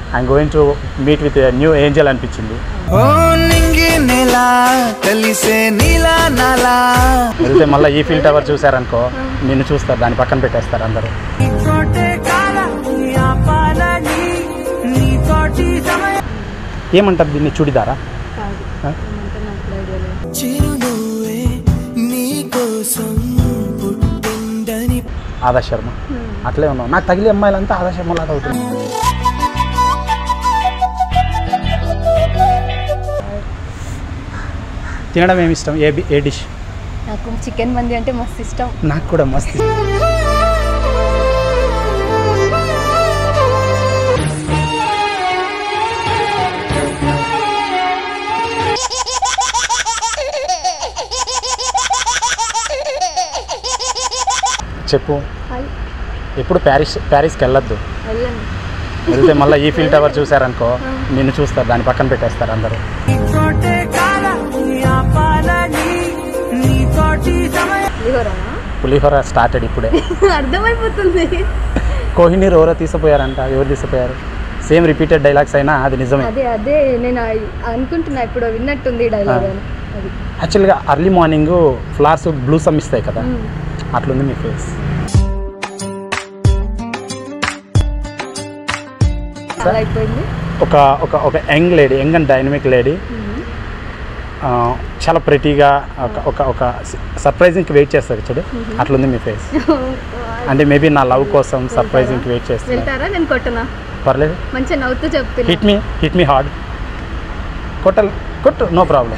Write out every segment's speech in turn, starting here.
I'm going to meet with new angel అనిపించింది ఓ నింగి నెల కలిసే నీలా నాలా వెళ్తే మళ్ళీ ఈ ఫీల్ టవర్ చూసారనుకో నిన్ను చూస్తారు దాని పక్కన పెట్టేస్తారు అందరూ నీతోటే కాలాన్ని ఆపాలని నీతోటి సమయం ఏమంటారు దీన్ని చుడిదారా కాదు ఆ? ఏమంటే నాకు ఐడియా లేదు చిరునవ్వే నీ కోసం పుట్టిందని ఆదా శర్మ అట్లే ఉన్నావు నాకు తగిలే అమ్మాయిలంతా ఆదా శర్మ లాగా అవుతుంది తినడం ఏమి ఇష్టం ఏ బి- ఏ డిష్ నాకు చికెన్ మంది అంటే మస్తు ఇష్టం నాకు కూడా మస్తు చెప్పు హాయ్ ఎప్పుడు ప్యారిస్ ప్యారిస్కి వెళ్ళొద్దు వెళ్ళండి వెళ్తే మళ్ళీ ఈ ఫీల్ టవర్ చూసారనుకో నిన్ను చూస్తారు దాని పక్కన పెట్టేస్తారు అందరూ నీతోటే కాలాన్ని ఆపాలని నీతోటి సమయం పులిహోరనా పులిహోర స్టార్టెడ్ ఇప్పుడే అర్థమైపోతుంది కోహినీర్ ఎవరో తీసిపోయారంట ఎవరు తీసిపోయారు సేమ్ రిపీటెడ్ డైలాగ్స్ అయినా అది నిజమే అదే అదే నేను అయి- అనుకుంటున్నా ఇప్పుడు విన్నట్టుంది డైలాగ్ అని అది యాక్చువల్గా early morning flowers blossom ఇస్తాయి కదా మ్మ్. అట్లుంది మీ ఫేస్ చాలా అయిపోయింది ఒక ఒక ఒక young lady young and dynamic lady చాలా ప్రెటీగా ఒక ఒక ఒక సర్ప్రైజింగ్కి వెయిట్ చేస్తారు చూడు అట్లుంది మీ ఫేస్ అంటే మేబీ నా లవ్ కోసం సర్ప్రైజింగ్కి వెయిట్ చేస్తున్నా వెళ్తారా నేను కొట్టనా పర్లేదు మంచిగా నవ్వుతూ చెప్తున్నా hit me hit me hard కొట్టల్ కొట్టు నో ప్రాబ్లం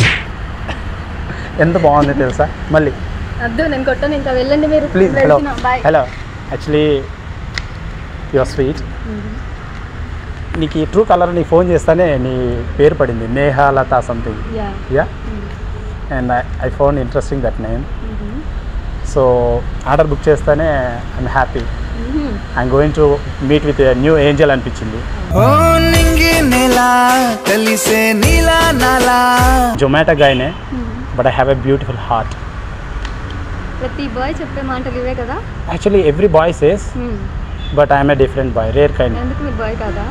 ఎంత బాగుంది తెలుసా మళ్ళీ వద్దు నేను కొట్టను ఇంకా వెళ్ళండి మీరు please hello boy hello actually your sweet నీకు ఈ ట్రూ కలర్ నీ ఫోన్ చేస్తానే నీ పేరు పడింది Nehalatha something yeah yeah and I found interesting that name so order book చేస్తానే I'm happy I'm going to meet with new angel అనిపించింది ఓ నింగి నెల కలిసే నీలా నాలా జొమాటో గాయనే but I have a beautiful heart ప్రతి బాయ్ చెప్పే మాటలు ఇవే కదా actually every boy says Hmm. But I'm a different boy rare kind ఎందుకు మీరు బాయ్ కాదా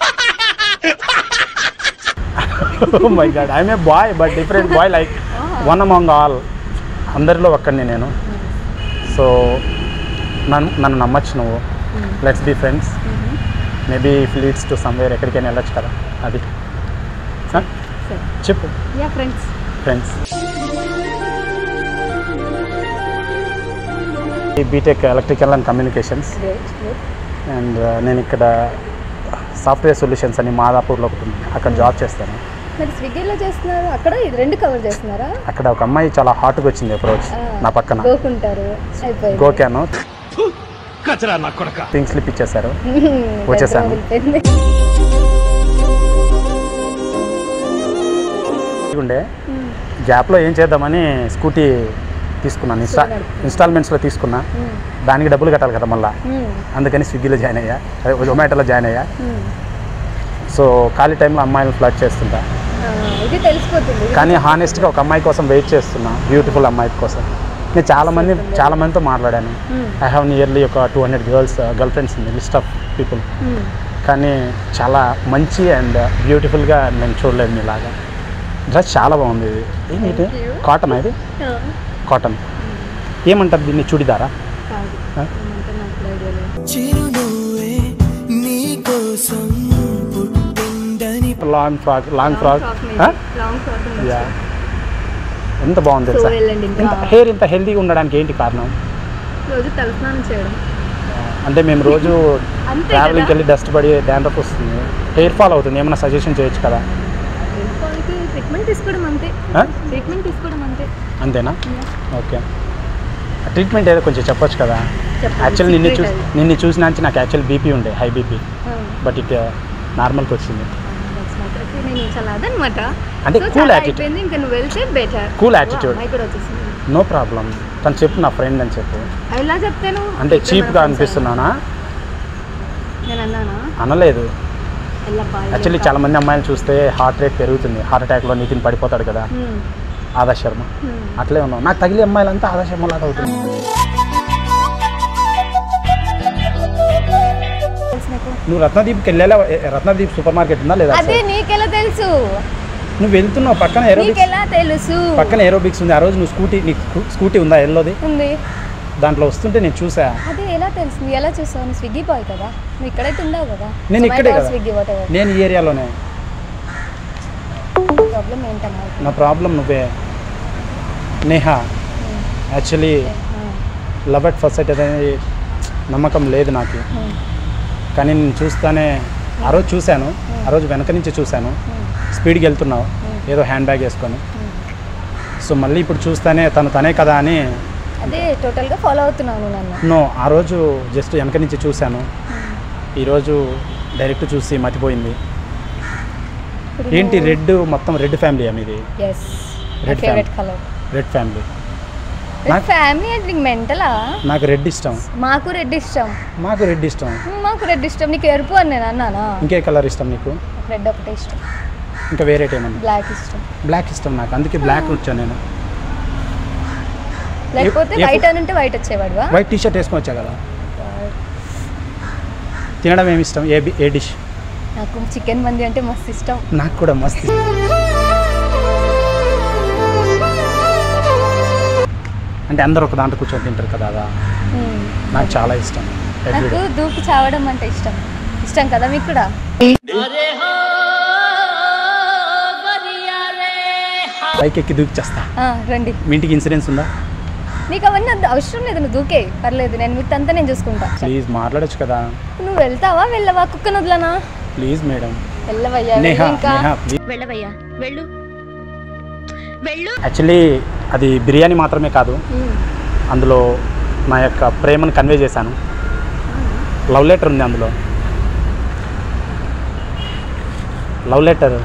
my god I'm a boy but different boy like one among all అందరిలో ఒక్కడిని నేను సో నన్ను నన్ను నమ్మచ్చు నువ్వు let's be friends maybe if leads to somewhere ఎక్కడికైనా వెళ్ళొచ్చు కదా అది Huh? సరే చెప్పు yeah friends friends B Tech electrical and communications great great and నేను ఇక్కడ సాఫ్ట్వేర్ సొల్యూషన్స్ అని మాదాపూర్లో ఒకటి ఉంది అక్కడ జాబ్ చేస్తాను మరి స్విగ్గీలో చేస్తున్నారు అక్కడ ఇది రెండు కవర్ చేస్తున్నారా అక్కడ ఒక అమ్మాయి చాలా హాట్గా వచ్చింది అప్రోచ్ ఆ, నా పక్కన గోకుంటారు అయిపోయింది గోకాను పింక్ స్లిప్ ఇచ్చేశారు పెద్ద వచ్చేసాను. వదిలిపోయింది. ఉండే గ్యాప్లో ఏం చేద్దామని స్కూటీ తీసుకున్నాను ఇన్స్టా ఇన్స్టాల్మెంట్స్లో తీసుకున్నా మ్మ్. దానికి డబ్బులు కట్టాలి కదా మళ్ళీ మ్మ్. అందుకని స్విగ్గీలో జాయిన్ అయ్యా అదే జొమాటోలో జాయిన్ అయ్యా మ్మ్. సో ఖాళీ టైంలో అమ్మాయిలను ఫ్లడ్ చేస్తుంటా ఆ, ఇది తెలిసిపోతుంది కానీ హానెస్ట్గా ఒక అమ్మాయి కోసం వెయిట్ చేస్తున్నా బ్యూటిఫుల్ అమ్మాయి కోసం నేను చాలా మంది చాలా మందితో మాట్లాడాను మ్మ్. ఐ హ్యావ్ నియర్లీ ఒక two hundred girls girl friends ఉంది లిస్ట్ ఆఫ్ పీపుల్ మ్మ్. కానీ చాలా మంచి అండ్ బ్యూటిఫుల్గా నేను చూడలేదు మీలాగా డ్రెస్ చాలా బాగుంది ఇది ఏంటి ఇది Thank you. కాటన్ ఇది ఆ, కాటన్ ఏమంటారు దీన్ని చుడిదారా కాదు ఆ? ఏమంటే నాకు ఐడియా లేదు చిరునవ్వే నీ కోసం పుట్టిందని long frock long frock long frock yeah ఎంత బాగుంది సో తెలుసా వెళ్ళండి ఇంకా ఇంత హెయిర్ ఇంత హెల్తీగా ఉండడానికి ఏంటి కారణం రోజు తలస్నానం చేయడం అంటే మేము రోజు అంతే ట్రావెలింగ్కి కదా వెళ్ళి డస్ట్ పడి డాండ్రఫ్ వస్తుంది హెయిర్ ఫాల్ అవుతుంది ఏమైనా సజెషన్ చేయొచ్చు కదా హెయిర్ ఫాల్కి ట్రీట్మెంట్ తీసుకోవడం అంతే ఆ? ట్రీట్మెంట్ తీసుకోవడం అంతే అంతేనా ఓకే ట్రీట్మెంట్ ఏదో కొంచెం చెప్పొచ్చు కదా చెప్పండి. యాక్చువల్ నిన్ను Secret చూసి అది. నిన్ను చూసిన నుంచి నాకు యాక్చువల్ బీపీ ఉండే హై బీపీ ఆ, బట్ ఇట్ నార్మల్కి వచ్చింది that's my అయితే నేను చాలా అదనమాట అంటే So, cool చాలా attitude. అయిపోయింది ఇంకా నువ్వు వెళ్తే బెటర్ Cool attitude. అమ్మాయి కూడా వచ్చేసింది నో ప్రాబ్లం తను చెప్పు నా ఫ్రెండ్ అని చెప్పు ఎలా చెప్తాను అంటే ఇప్పుడు చీప్గా మన అనిపిస్తున్నానా friends నేను అన్నానా అనలేదు ఎల్లబ్బా యాక్చువల్లీ చాలా మంది అమ్మాయిలు చూస్తే హార్ట్ రేట్ పెరుగుతుంది హార్ట్ అటాక్లో నితిన్ పడిపోతాడు కదా ఆదా శర్మ అట్లే ఉన్నావు నాకు తగిలే అమ్మాయిలంతా ఆదా శర్మ లాగా అవుతుంది తెలుసు నాకు నువ్వు రత్నదీప్కి వెళ్ళేలా రత్నదీప్ సూపర్ మార్కెట్ ఉందా లేదా అదే అసలు? నీకెలా తెలుసు నువ్వు వెళ్తున్నావు పక్కన ఏరోబిక్స్ నీకెలా తెలుసు పక్కన ఏరోబిక్స్ ఉంది ఆ రోజు నువ్వు స్కూటీ నీకు స్కూ- స్కూటీ ఉందా ఎల్లోది ఉంది దాంట్లో వస్తుంటే నేను చూసా అదే ఎలా తెలుసు నువ్వు ఎలా చూసావు నువ్వు స్విగ్గీ బాయ్ కదా నువ్వు ఇక్కడైతే ఉండవు కదా నేను ఇక్కడే Zomato, కదా. స్విగ్గీ వాట్ ఎవర్ నేను ఈ ఏరియాలోనే ప్రాబ్లం ఏంటమ్మా నా ప్రాబ్లం నువ్వే Neha actually love at first sight అనేది నమ్మకం లేదు నాకు కానీ నేను చూస్తానే ఆ రోజు చూశాను ఆ రోజు వెనక నుంచి చూశాను స్పీడ్కి వెళ్తున్నావు ఏదో హ్యాండ్ బ్యాగ్ వేసుకొని సో మళ్ళీ ఇప్పుడు చూస్తానే తను తనే కదా అని అదే టోటల్గా ఫాలో అవుతున్నావు నువ్వు నన్ను నో ఆ రోజు జస్ట్ వెనక నుంచి చూశాను ఈరోజు డైరెక్ట్ చూసి మతిపోయింది ఏంటి రెడ్ మొత్తం రెడ్ ఫ్యామిలీ మీది yes Red favourite family. Colour red family red నాకు- ఫ్యామిలీ అంటే నీకు మెంటలా నాకు రెడ్ ఇష్టం మాకు రెడ్ ఇష్టం మాకు రెడ్ ఇష్టం మ్మ్, మాకు రెడ్ ఇష్టం నీకు ఎరుపు అని నేను అన్నానా ఇంకే కలర్ ఇష్టం నీకు రెడ్ ఒకటే ఇష్టం ఇంకా వేరే ఏమన్నా బ్లాక్ ఇష్టం బ్లాక్ ఇష్టం నాకు అందుకే బ్లాక్ వచ్చాను నేను లేకపోతే ఏ- వైట్ అని ఉంటే వైట్ వచ్చేవాడువా వైట్ టీ షర్ట్ వేసుకొని వచ్చా కదా తినడం ఏమి ఇష్టం ఏ బి- ఏ డిష్ నాకు చికెన్ మంది అంటే మస్తు ఇష్టం నాకు కూడా మస్తు ఇష్టం. అంటే అందరూ ఒక దాంట్లో కూర్చొని తింటారు కదా అదా మ్మ్. నాకు చాలా ఇష్టం నాకు Everyday. దూకి చావడం అంటే ఇష్టం ఇష్టం కదా మీకు కూడా పైకి ఎక్కి దూకి చేస్తా ఆ, రండి మీ ఇంటికి ఇన్సూరెన్స్ ఉందా నీకు అవన్నీ అంత అవసరం లేదు నువ్వు దూకే పర్లేదు నేను మీకు అంతా నేను చూసుకుంటా ప్లీజ్ మాట్లాడొచ్చు కదా నువ్వు వెళ్తావా వెళ్ళవా కుక్కను వదలనా ప్లీజ్ మేడం వెళ్ళవయ్యా నేహా వెళ్ళు ఇంకా నేహా ప్లీజ్ వెళ్ళవయ్యా వెళ్ళు వెళ్ళు యాక్చువల్లీ అది బిర్యానీ మాత్రమే కాదు మ్మ్. అందులో నా యొక్క ప్రేమను కన్వే చేశాను లవ్ లెటర్ ఉంది అందులో లవ్ లెటర్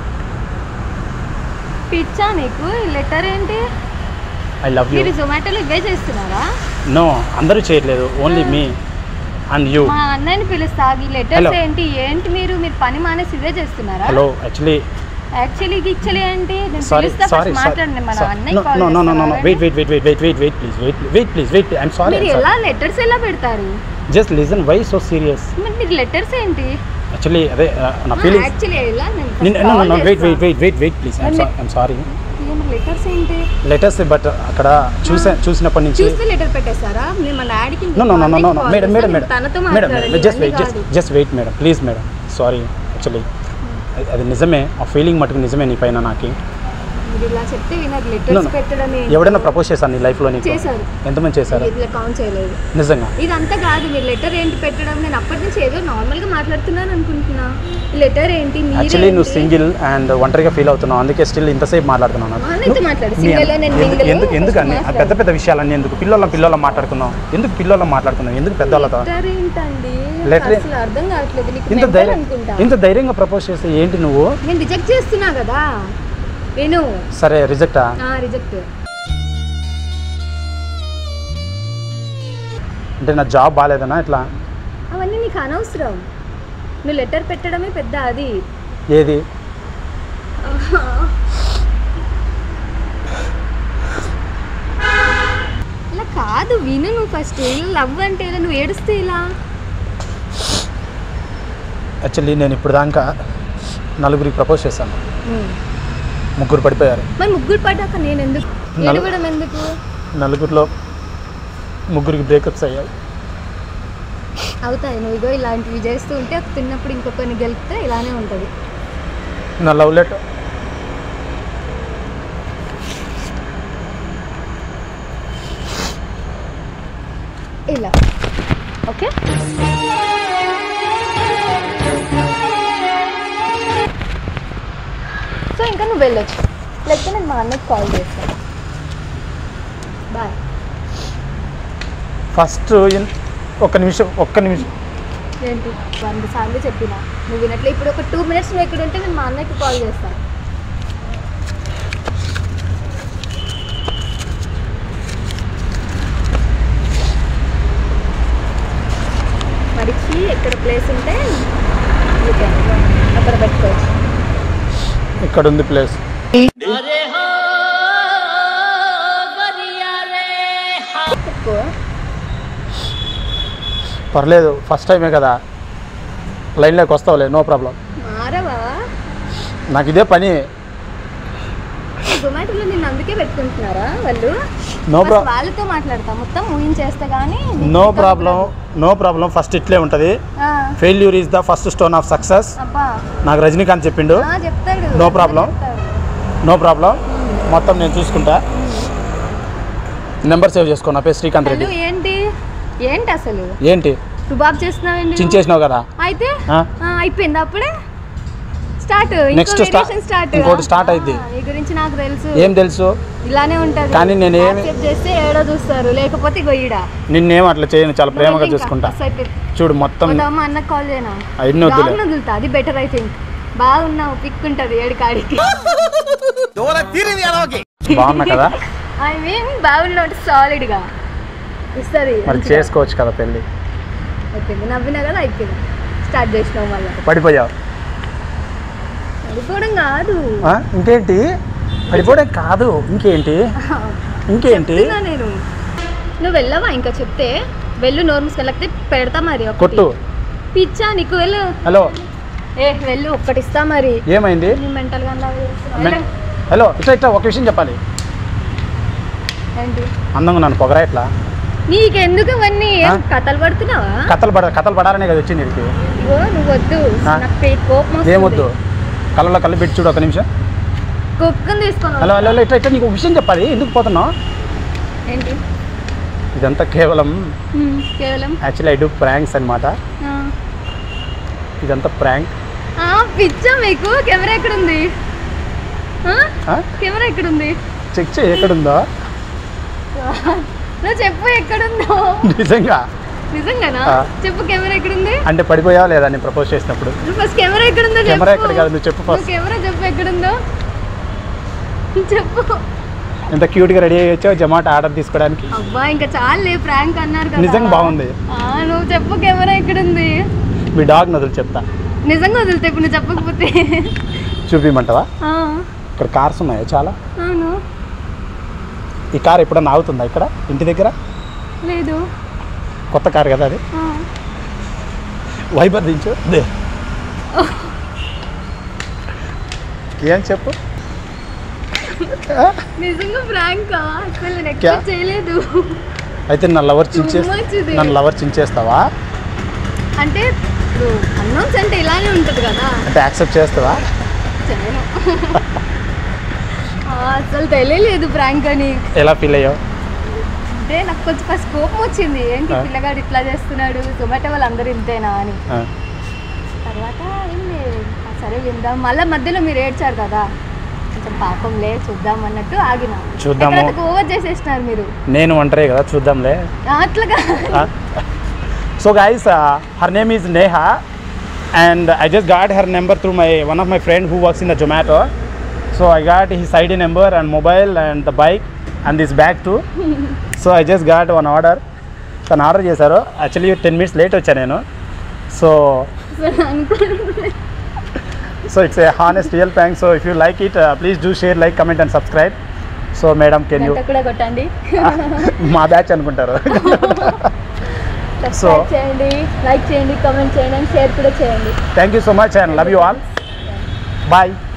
పిచ్చా నీకు లెటర్ ఏంటి ఐ లవ్ యూ మీరు జొమాటోలో ఇవే చేస్తున్నారా నో అందరూ చేయట్లేదు ఓన్లీ మీ అండ్ యూ మా అన్నయ్యని పిలుస్తా ఈ లెటర్స్ Hello. ఏంటి ఏంటి మీరు మీరు పని మానేసి ఇవే చేస్తున్నారా హలో యాక్చువల్లీ యాక్చువల్లీ గిచ్చలే ఏంటి నేను సారీ పిలుస్తా సారీ ఫస్ట్ మాట్లాడండి మన అన్నయ్య no no no no no wait wait wait wait wait wait wait please wait wait please wait I'm sorry మీరు ఎలా లెటర్స్ ఎలా పెడతారు just listen why so serious మరి మీరు లెటర్స్ ఏంటి యాక్చువల్లీ అదే uh, నా ఫీలింగ్స్ యాక్చువల్లీ ఎలా no no no wait wait wait wait wait please I'm I'm sorry letters ఏంటి లెటర్స్ బట్ అక్కడ చూసే చూసినప్పటి నుంచి చూస్తే లెటర్ పెట్టేస్తారా నేను మన డాడీకి no no no no no madam madam madam తనతో మేడం మాట్లాడాలి just wait just just wait madam please madam sorry actually అది నిజమే ఆ ఫీలింగ్ మటుకు నిజమే నీ పైన నాకు మీరు ఇలా చెప్తే వినరు No, లెటర్స్ no. పెట్టడం ఏంటి? ఎవడైనా ప్రపోజ్ చేశాను నీ లైఫ్లో నీకు చేశారు. ఎంతమంది చేశారు ఇట్లా కౌంట్ చేయలేదు నిజంగా ఇదంతా కాదు మీరు లెటర్ ఏంటి పెట్టడం నేను అప్పటి నుంచి ఏదో నార్మల్ గా మాట్లాడుతున్నాను అనుకుంటున్నా లెటర్ ఏంటి యాక్చువల్లీ నువ్వు సింగిల్ అండ్ ఒంటరిగా ఫీల్ అవుతున్నావు అందుకే స్టిల్ ఇంతసేపు మాట్లాడుతున్నావు నాకు. వాళ్ళతో మాట్లాడు. నీ- Single లో నేను ఎందుకు- mingle. ఎందుకు ఎందుకు అన్ని ఆ మాట్లాడు. పెద్ద పెద్ద విషయాలన్నీ ఎందుకు పిల్లల పిల్లల మాట్లాడుకున్నావు ఎందుకు పిల్లల మాట్లాడుకున్నావు ఎందుకు పెద్దవాళ్ళతో లెటర్ ఏంటండి Letter- అసలు అర్థం కావట్లేదు నీకు ఇంత mental ధైర్యం అనుకుంటా ఇంత ధైర్యంగా ప్రపోజ్ చేస్తే ఏంటి నువ్వు నేను రిజెక్ట్ చేస్తున్నా కదా విను సరే రిజెక్టా రిజెక్ట్ అంటే నా జాబ్ బాగాలేదనా ఇట్లా అవన్నీ నీకు అనవసరం నువ్వు లెటర్ పెట్టడమే పెద్ద అది ఏది ఇలా కాదు విను నువ్వు ఫస్ట్ లవ్ అంటే ఇలా నువ్వు ఏడుస్తే ఇలా యాక్చువల్లీ నేను ఇప్పుడు దాకా నలుగురికి ప్రపోజ్ చేశాను ముగ్గురు పడిపోయారు మరి ముగ్గురు పడ్డాక నేను ఎందుకు నలు- ఏడవడం ఎందుకు నలుగురిలో ముగ్గురికి బ్రేకప్స్ అయ్యాయి అవుతాయి నువ్వు ఇగో ఇలాంటివి చేస్తూ ఉంటే ఒక తిన్నప్పుడు ఇంకొకరిని గెలిపితే ఇలానే ఉంటుంది నా లవ్ లెటర్ ఇలా ఓకే సో ఇంకా నువ్వు వెళ్ళొచ్చు లేకపోతే నేను మా అన్నకి కాల్ చేస్తాను బాయ్ ఫస్ట్ ఒక్క నిమిషం ఒక్క నిమిషం ఏంటి వంద సార్లు చెప్పిన నువ్వు వినట్లే ఇప్పుడు ఒక టూ మినిట్స్ నువ్వు ఇక్కడ ఉంటే నేను మా అన్నకి కాల్ చేస్తాను మడిచి ఎక్కడ ప్లేస్ ఉంటే you can అక్కడ పెట్టుకోవచ్చు ఇక్కడ ఉంది ప్లేస్ పెట్టుకో పర్లేదు ఫస్ట్ టైమే కదా లైన్లోకి వస్తావులే నో ప్రాబ్లం మారవా నాకు ఇదే పని జొమాటోలో నిన్ను అందుకే పెట్టుకుంటున్నారా వాళ్ళు నో ఫస్ట్ ప్రా వాళ్ళతో మాట్లాడతా మొత్తం ఊహించేస్తే కానీ నీకు నో ఇంకా ప్రాబ్లం నో ప్రాబ్లం ఫస్ట్ ఇట్లే ఉంటుంది ఆ, failure is the first stone of success అబ్బా నాకు రజనీకాంత్ చెప్పిండు ఆ, చెప్తాడు No అట్లనే problem. చెప్తాడు. నో ప్రాబ్లం మొత్తం నేను చూసుకుంటా నెంబర్ సేవ్ చేసుకో నా పేరు శ్రీకాంత్ హలో రెడ్డి ఏంటి ఏంటి అసలు ఏంటి రుబాబ్ చేస్తున్నావేంటి నువ్వు? చించేసినావు కదా అయితే ఆ? ఆ, అయిపోయింది అప్పుడే స్టార్ట్ Next sta- స్టార్ట్ ఇంకోటి start అయింది. నీ గురించి నాకు తెలుసు ఏం తెలుసు ఇలానే ఉంటది కానీ నేను ఏమి- Accept చేస్తే ఏడో చూస్తారు లేకపోతే గొయ్యడా నిన్నేం అట్లా చేయను చాలా ప్రేమగా చూసుకుంటా చూడు మొత్తం అమ్మ అన్నకు కాల్ చేయనా అవన్నీ వద్దులే రాంగ్ వదులుతా అది బెటర్ ఐ థింక్ బాగున్నావు పిక్ ఉంటది ఏడు కాడికి బాగున్నా కదా ఐ మీన్ బాగున్నావు సాలిడ్ గా ఇస్తుంది మరి చేసుకోవచ్చు కదా పెళ్ళి అయిపోయింది నవ్వినా కదా అయిపోయింది స్టార్ట్ చేసినావు మళ్ళీ పడిపోయావు పడిపోవడం కాదు ఆ? ఇంకేంటి పడిపోవడం కాదు ఇంకేంటి ఇంకేంటి చెప్తున్నా నేను నువ్వు వెళ్ళవా ఇంకా చెప్తే వెళ్ళు నోరు మూసుకెళ్ళకపోతే పెడతా మరి ఒకటి. కొట్టు పిచ్చా నీకు వెళ్ళు హలో ఏ వెళ్ళు ఒక్కటి ఇస్తా మరి ఏమైంది నీ మెంటల్ గా అన్నావు చేస్తున్నావు. మె- వెళ్ళు. హలో ఇట్లా ఇట్లా ఒక విషయం చెప్పాలి ఏంటి అందంగా నన్ను పొగరా ఇట్లా నీకెందుకు ఇవన్నీ ఏం ఆ? కథలు పడుతున్నావా కథలు పడ కథలు పడాలనే కదా వచ్చింది ఇక్కడికి ఇగో నువ్వు వద్దు ఆ? నాకు పే- కోపం వస్తుంది. ఏమొద్దు కళ్ళలో కళ్ళు పెట్టి చూడు ఒక నిమిషం కుక్కని తీసుకొని హలో హలో హలో, ఇట్లా ఇట్లా నీకు ఒక విషయం చెప్పాలి ఎందుకు పోతున్నావు ఏంటి ఇదంతా కేవలం హ్మ్, కేవలం యాక్చువల్లీ ఐ డూ ప్రాంక్స్ అనమాట ఆ. ఇదంతా ప్రాంక్ ఆ, పిచ్చా మీకు కెమెరా ఎక్కడుంది ఆ? కెమెరా ఎక్కడుంది చెక్ చేయి ఎక్కడుందో నువ్వు చెప్పు ఎక్కడుందో నిజంగా నిజంగానా ఆ. చెప్పు కెమెరా ఎక్కడుంది అంటే పడిపోయావా లేదా నేను ప్రపోజ్ చేసినప్పుడు నువ్వు ఫస్ట్ కెమెరా ఎక్కడుందో చెప్పు కెమెరా ఎక్కడ కాదు నువ్వు చెప్పు నువ్వు ఫస్ట్ కెమెరా చెప్పు ఎక్కడుందో చెప్పు ఎంత క్యూట్గా రెడీ అయ్యి వచ్చావు జొమాటో ఆర్డర్ తీసుకోవడానికి అబ్బా ఇంకా చాలే ప్రాంక్ అన్నారు కదా నిజంగా బాగుంది. ఆ, నువ్వు చెప్పు కెమెరా ఎక్కడుంది మీ డాగ్ నదులు చెప్తా నిజంగా వదిలితే ఇప్పుడు నువ్వు చెప్పకపోతే చూపిమంటావా ఆ, ఇక్కడ కార్స్ ఉన్నాయి చాలా అవును ఈ కార్ ఎప్పుడన్నా ఆగుతుందా ఇక్కడ ఇంటి దగ్గర లేదు కొత్త కార్ కదా అది ఆ. వైబర్ దించు దే ఏం చెప్పు నిజంగా ప్రాంక్ అసలు నేను క్యా? ఎక్స్పెక్ట్ చేయలేదు అయితే నా లవర్ చించే Too much ఇది. నన్ను లవర్ చించేస్తావా అంటే ఇప్పుడు అన్నౌన్స్ అంటే ఇలానే ఉంటుంది కదా అంటే యాక్సెప్ట్ చేస్తావా చేయను ఆ, అసలు తెలియలేదు ప్రాంక్ అని ఎలా ఫీల్ అయ్యావు అంటే నాకు కొంచెం ఫస్ట్ కోపం వచ్చింది ఏంటి ఆ. పిల్లగాడు ఇట్లా చేస్తున్నాడు జొమాటో వాళ్ళు అందరూ ఇంతేనా అని ఆ, తర్వాత ఏం లేదు ఆ, సరే విందాం మళ్ళీ మధ్యలో మీరు ఏడ్చారు కదా కొంచెం పాపం లే చూద్దాం అన్నట్టు ఆగిన చూద్దాము. ఓవర్ చేసేసినారు మీరు నేను ఒంటరే కదా చూద్దాంలే ఆ, అట్లాగా so guys her name is Neha and I just got her number through my one of my friend who works in the Zomato so I got his ID number and mobile and the bike and this bag too so I just got one order తను order చేశారు actually ten minutes late వచ్చా నేను so అనుకోండి so it's a honest real thank so if you like it please do share like comment and subscribe so madam can you గంట కూడా కొట్టండి మా batch అనుకుంటారు సబ్స్క్రైబ్ చేయండి లైక్ చేయండి కామెంట్ చేయండి అండ్ షేర్ కూడా చేయండి thank you so much and love you all bye